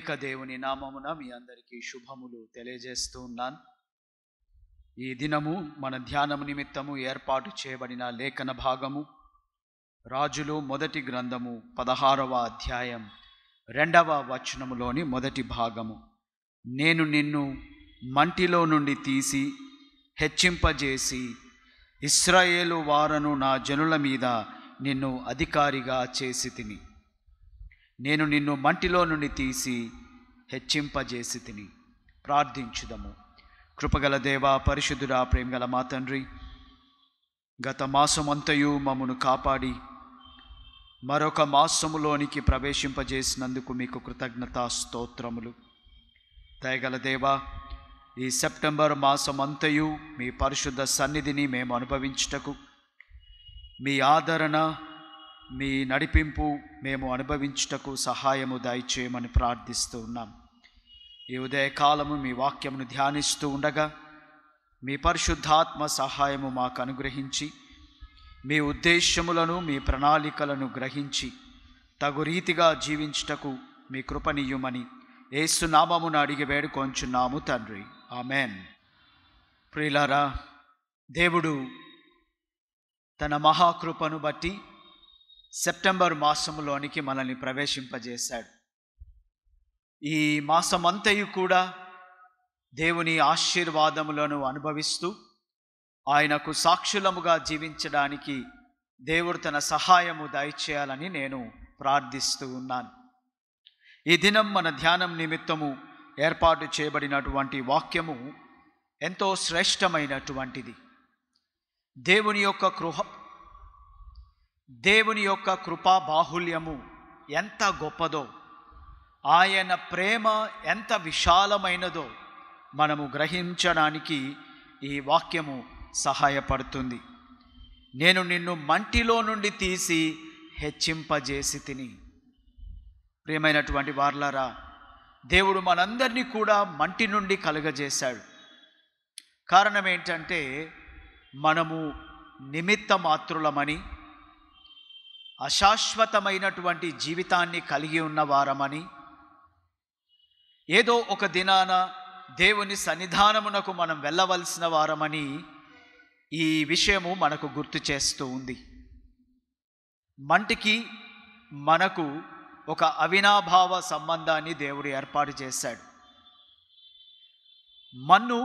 త్రియేక దేవుని నామమున మీ అందరికీ శుభములు తెలియజేస్తూ ఉన్నాను ఈ దినము మన ధ్యానము నిమిత్తము ఏర్పాటు చేయబడిన లేఖన భాగము రాజులు మొదటి గ్రంథము పదహారవ అధ్యాయం రెండవ వచనములోని మొదటి భాగము నేను నిన్ను మంటిలో నుండి తీసి హెచ్చింపజేసి ఇస్రాయేలు వారను నా జనుల మీద నిన్ను అధికారిగా చేసి తిని నేను నిన్ను మంటిలో నుండి తీసి హెచ్చింపజేసి తిని ప్రార్థించుదము కృపగల దేవ పరిశుద్ధుడా ప్రేమగల మా తండ్రి గత మాసమంతయు మమ్మను కాపాడి మరొక మాసములోనికి ప్రవేశింపజేసినందుకు మీకు కృతజ్ఞతా స్తోత్రములు దయగల దేవా ఈ సెప్టెంబర్ మాసమంతయు మీ పరిశుద్ధ సన్నిధిని మేము అనుభవించుటకు మీ ఆదరణ మీ నడిపింపు మేము అనుభవించుటకు సహాయము దయచేయమని ప్రార్థిస్తూ ఉన్నాం ఈ ఉదయకాలము మీ వాక్యమును ధ్యానిస్తూ ఉండగా మీ పరిశుద్ధాత్మ సహాయము మాకు అనుగ్రహించి మీ ఉద్దేశ్యములను మీ ప్రణాళికలను గ్రహించి తగు రీతిగా జీవించుటకు మీ కృపనీయుమని ఏసునామమును అడిగి వేడుకొంచున్నాము తండ్రి ఆమెన్ ప్రియులారా దేవుడు తన మహాకృపను బట్టి సెప్టెంబర్ మాసములోనికి మనల్ని ప్రవేశింపజేశాడు ఈ మాసమంతయు కూడా దేవుని ఆశీర్వాదములను అనుభవిస్తూ ఆయనకు సాక్షులముగా జీవించడానికి దేవుడు తన సహాయము దయచేయాలని నేను ప్రార్థిస్తూ ఉన్నాను ఈ దినం మన ధ్యానం నిమిత్తము ఏర్పాటు చేయబడినటువంటి వాక్యము ఎంతో శ్రేష్టమైనటువంటిది దేవుని యొక్క కృహ దేవుని యొక్క కృపా బాహుల్యము ఎంత గొప్పదో ఆయన ప్రేమ ఎంత విశాలమైనదో మనము గ్రహించడానికి ఈ వాక్యము సహాయపడుతుంది నేను నిన్ను మంటిలో నుండి తీసి హెచ్చింపజేసి తిని ప్రియమైనటువంటి వార్లారా దేవుడు మనందరినీ కూడా మంటి నుండి కలుగజేశాడు కారణం ఏంటంటే మనము నిమిత్త మాత్రులమని అశాశ్వతమైనటువంటి జీవితాన్ని కలిగి ఉన్న వారమని ఏదో ఒక దినాన దేవుని సన్నిధానమునకు మనం వెళ్ళవలసిన వారమని ఈ విషయము మనకు గుర్తు చేస్తూ ఉంది మంటికి మనకు ఒక అవినాభావ సంబంధాన్ని దేవుడు ఏర్పాటు చేశాడు మన్ను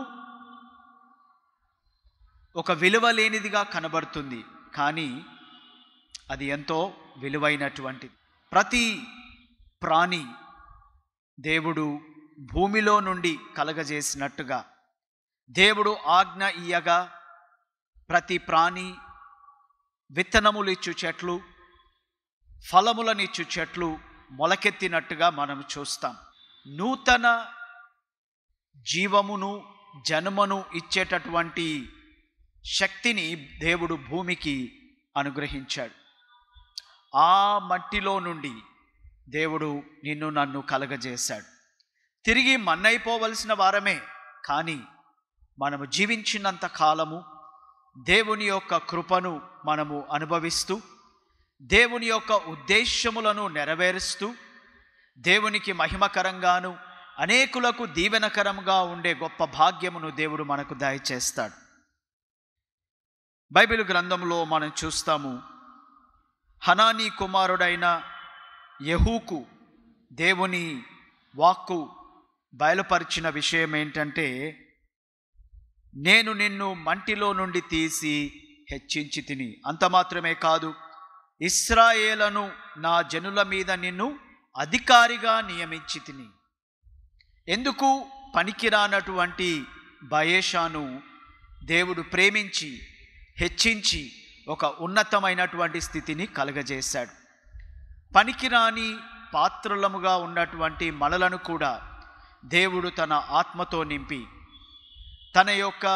ఒక విలువ లేనిదిగా కనబడుతుంది కానీ అది ఎంతో విలువైనటువంటిది ప్రతి ప్రాణి దేవుడు భూమిలో నుండి కలగజేసినట్టుగా దేవుడు ఆజ్ఞ ఇయ్యగా ప్రతి ప్రాణి విత్తనములిచ్చు చెట్లు ఫలములనిచ్చు చెట్లు మొలకెత్తినట్టుగా మనం చూస్తాం నూతన జీవమును జన్మను ఇచ్చేటటువంటి శక్తిని దేవుడు భూమికి అనుగ్రహించాడు ఆ మట్టిలో నుండి దేవుడు నిన్ను నన్ను కలగజేశాడు తిరిగి మన్నైపోవలసిన వారమే కానీ మనము జీవించినంత కాలము దేవుని యొక్క కృపను మనము అనుభవిస్తూ దేవుని యొక్క ఉద్దేశ్యములను నెరవేరుస్తూ దేవునికి మహిమకరంగాను అనేకులకు దీవెనకరంగా ఉండే గొప్ప భాగ్యమును దేవుడు మనకు దయచేస్తాడు బైబిల్ గ్రంథంలో మనం చూస్తాము హనానీ కుమారుడైన యహూకు దేవుని వాక్కు బయలుపరిచిన విషయం ఏంటంటే నేను నిన్ను మంటిలో నుండి తీసి హెచ్చించి తిని అంత మాత్రమే కాదు ఇస్రాయేలను నా జనుల మీద నిన్ను అధికారిగా నియమించి తిని ఎందుకు పనికిరానటువంటి బయేషాను దేవుడు ప్రేమించి హెచ్చించి ఒక ఉన్నతమైనటువంటి స్థితిని కలగజేశాడు పనికిరాని పాత్రలముగా ఉన్నటువంటి మనలను కూడా దేవుడు తన ఆత్మతో నింపి తన యొక్క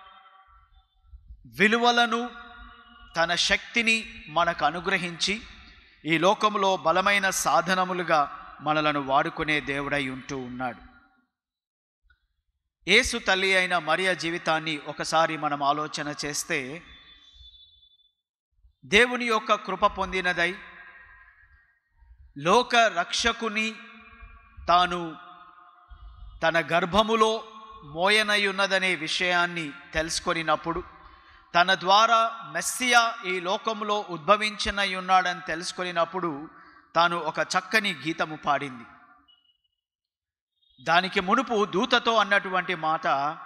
విలువలను తన శక్తిని మనకు అనుగ్రహించి ఈ లోకంలో బలమైన సాధనములుగా మనలను వాడుకునే దేవుడై ఉంటూ ఉన్నాడు యేసు తల్లి అయిన మరియ జీవితాన్ని ఒకసారి మనం ఆలోచన చేస్తే దేవుని యొక్క కృప పొందినదై లోక రక్షకుని తాను తన గర్భములో మోయనయున్నదనే విషయాన్ని తెలుసుకొనినప్పుడు తన ద్వారా మెస్సియా ఈ లోకంలో ఉద్భవించనై ఉన్నాడని తెలుసుకొనినప్పుడు తాను ఒక చక్కని గీతము పాడింది దానికి మునుపు దూతతో అన్నటువంటి మాట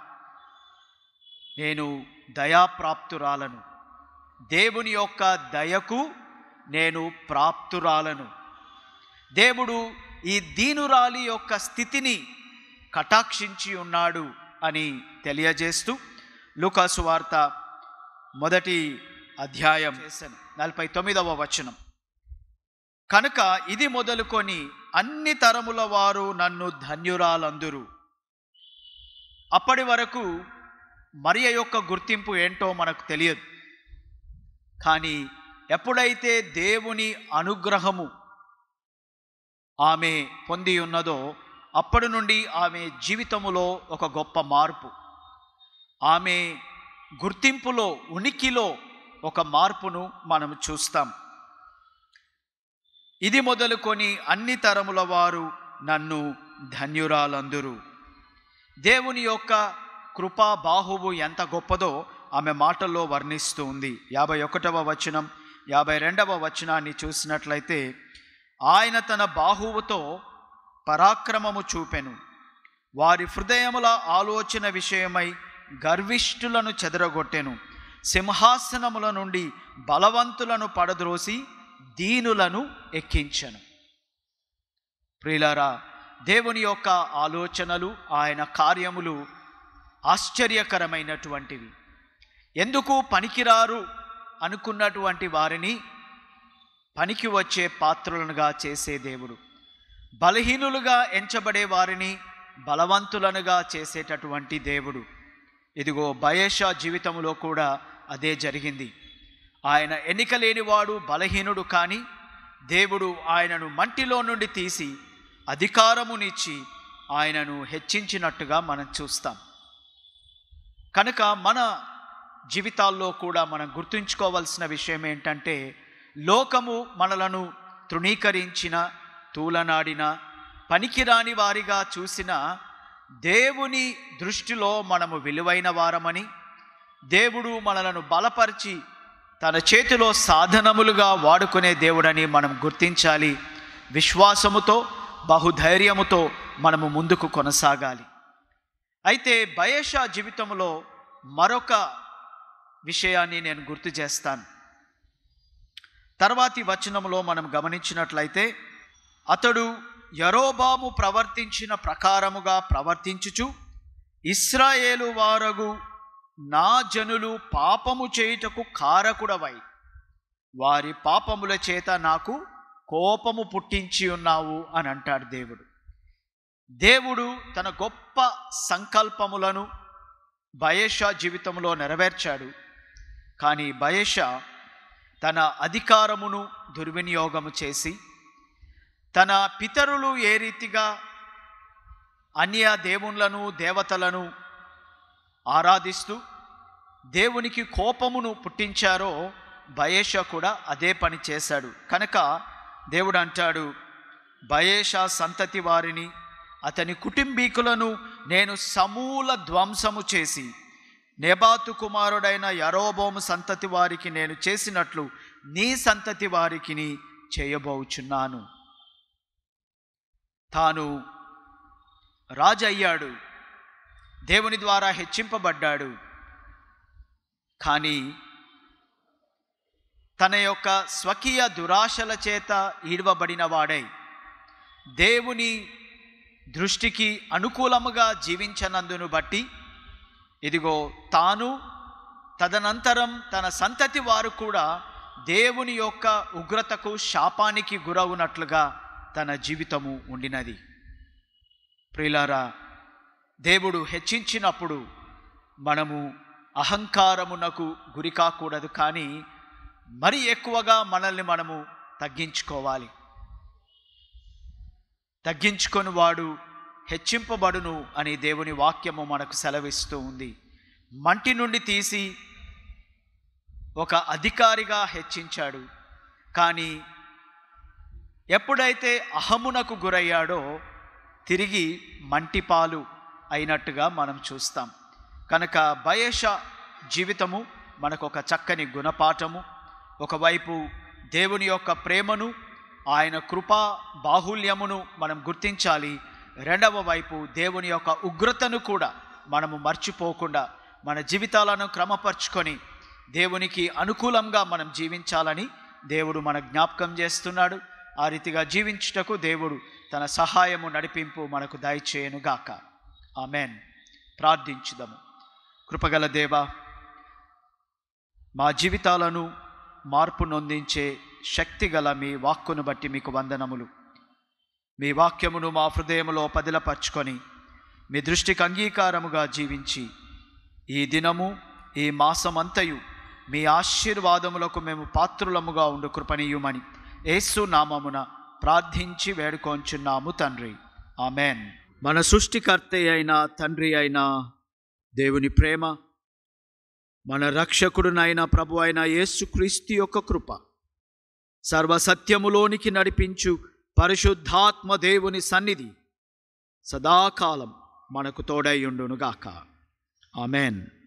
నేను దయాప్రాప్తురాలను దేవుని యొక్క దయకు నేను ప్రాప్తురాలను దేవుడు ఈ దీనురాలి యొక్క స్థితిని కటాక్షించి ఉన్నాడు అని తెలియజేస్తూ లూకాసు వార్త మొదటి అధ్యాయం నలభై తొమ్మిదవ వచనం కనుక ఇది మొదలుకొని అన్ని తరముల వారు నన్ను ధన్యురాలందురు అప్పటి వరకు మరియ యొక్క గుర్తింపు ఏంటో మనకు తెలియదు కానీ ఎప్పుడైతే దేవుని అనుగ్రహము ఆమె పొంది ఉన్నదో అప్పటి నుండి ఆమె జీవితములో ఒక గొప్ప మార్పు ఆమె గుర్తింపులో ఉనికిలో ఒక మార్పును మనం చూస్తాం ఇది మొదలుకొని అన్ని తరముల వారు నన్ను ధన్యురాలందురు దేవుని యొక్క కృపా బాహువు ఎంత గొప్పదో ఆమె మాటల్లో వర్ణిస్తూ ఉంది యాభై ఒకటవ వచనం యాభై రెండవ వచనాన్ని చూసినట్లయితే ఆయన తన బాహువుతో పరాక్రమము చూపెను వారి హృదయముల ఆలోచన విషయమై గర్విష్ఠులను చెదరగొట్టెను సింహాసనముల నుండి బలవంతులను పడద్రోసి దీనులను ఎక్కించను ప్రియులారా దేవుని యొక్క ఆలోచనలు ఆయన కార్యములు ఆశ్చర్యకరమైనటువంటివి ఎందుకు పనికిరారు అనుకున్నటువంటి వారిని పనికి వచ్చే పాత్రులనుగా చేసే దేవుడు బలహీనులుగా ఎంచబడే వారిని బలవంతులనుగా చేసేటటువంటి దేవుడు ఇదిగో బయేషా జీవితంలో కూడా అదే జరిగింది ఆయన ఎన్నిక లేనివాడు బలహీనుడు కానీ దేవుడు ఆయనను మంటిలో నుండి తీసి అధికారమునిచ్చి ఆయనను హెచ్చించినట్టుగా మనం చూస్తాం కనుక మన జీవితాల్లో కూడా మనం గుర్తుంచుకోవాల్సిన విషయం ఏంటంటే లోకము మనలను తృణీకరించిన తూలనాడిన పనికిరాని వారిగా చూసిన దేవుని దృష్టిలో మనము విలువైన వారమని దేవుడు మనలను బలపరిచి తన చేతిలో సాధనములుగా వాడుకునే దేవుడని మనం గుర్తించాలి విశ్వాసముతో బహుధైర్యముతో మనము ముందుకు కొనసాగాలి అయితే బయేషా జీవితంలో మరొక విషయాన్ని నేను గుర్తు చేస్తాను తర్వాతి వచనంలో మనం గమనించినట్లయితే అతడు యరోబాము ప్రవర్తించిన ప్రకారముగా ప్రవర్తించుచు ఇస్రాయేలు వారగు నా జనులు పాపము చేయుటకు కారకుడవై వారి పాపముల చేత నాకు కోపము పుట్టించి ఉన్నావు అని అంటాడు దేవుడు దేవుడు తన గొప్ప సంకల్పములను బయేషా జీవితంలో నెరవేర్చాడు కానీ బయేషా తన అధికారమును దుర్వినియోగము చేసి తన పితరులు ఏ రీతిగా అన్య దేవుళ్ళను దేవతలను ఆరాధిస్తూ దేవునికి కోపమును పుట్టించారో బయేషా కూడా అదే పని చేశాడు కనుక దేవుడు అంటాడు బయేషా సంతతి వారిని అతని కుటుంబీకులను నేను సమూల ధ్వంసము చేసి నెబాతు కుమారుడైన యరోబోము సంతతి వారికి నేను చేసినట్లు నీ సంతతి వారికి చేయబోచున్నాను తాను రాజు అయ్యాడు దేవుని ద్వారా హెచ్చింపబడ్డాడు కానీ తన యొక్క స్వకీయ దురాశల చేత ఈడవబడిన వాడై దేవుని దృష్టికి అనుకూలముగా జీవించనందును బట్టి ఇదిగో తాను తదనంతరం తన సంతతి వారు కూడా దేవుని యొక్క ఉగ్రతకు శాపానికి గురవునట్లుగా తన జీవితము ఉండినది ప్రియులారా దేవుడు హెచ్చించినప్పుడు మనము అహంకారమునకు గురి కాకూడదు కానీ మరి ఎక్కువగా మనల్ని మనము తగ్గించుకోవాలి తగ్గించుకొని వాడు హెచ్చింపబడును అని దేవుని వాక్యము మనకు సెలవిస్తూ ఉంది మంటి నుండి తీసి ఒక అధికారిగా హెచ్చించాడు కానీ ఎప్పుడైతే అహమునకు గురయ్యాడో తిరిగి మంటిపాలు అయినట్టుగా మనం చూస్తాం కనుక బయేష జీవితము మనకు ఒక చక్కని గుణపాఠము ఒకవైపు దేవుని యొక్క ప్రేమను ఆయన కృపా బాహుల్యమును మనం గుర్తించాలి రెండవ వైపు దేవుని యొక్క ఉగ్రతను కూడా మనము మర్చిపోకుండా మన జీవితాలను క్రమపరుచుకొని దేవునికి అనుకూలంగా మనం జీవించాలని దేవుడు మన జ్ఞాపకం చేస్తున్నాడు ఆ రీతిగా జీవించుటకు దేవుడు తన సహాయము నడిపింపు మనకు దయచేయనుగాక ఆమెన్ ప్రార్థించుదము కృపగల దేవ మా జీవితాలను మార్పు నొందించే శక్తిగల మీ వాక్కును బట్టి మీకు వందనములు మీ వాక్యమును మా హృదయములో పదిలపరుచుకొని మీ దృష్టికి అంగీకారముగా జీవించి ఈ దినము ఈ మాసమంతయు మీ ఆశీర్వాదములకు మేము పాత్రులముగా ఉండు కృపణీయుమని యేసు నామమున ప్రార్థించి వేడుకొంచున్నాము తండ్రి ఆమెన్ మన సృష్టికర్త అయిన తండ్రి అయిన దేవుని ప్రేమ మన రక్షకుడునైన ప్రభు అయిన యేసుక్రీస్తు యొక్క కృప సర్వసత్యములోనికి నడిపించు పరిశుద్ధాత్మ దేవుని సన్నిధి సదాకాలం మనకు తోడై ఉండునుగాక ఆమెన్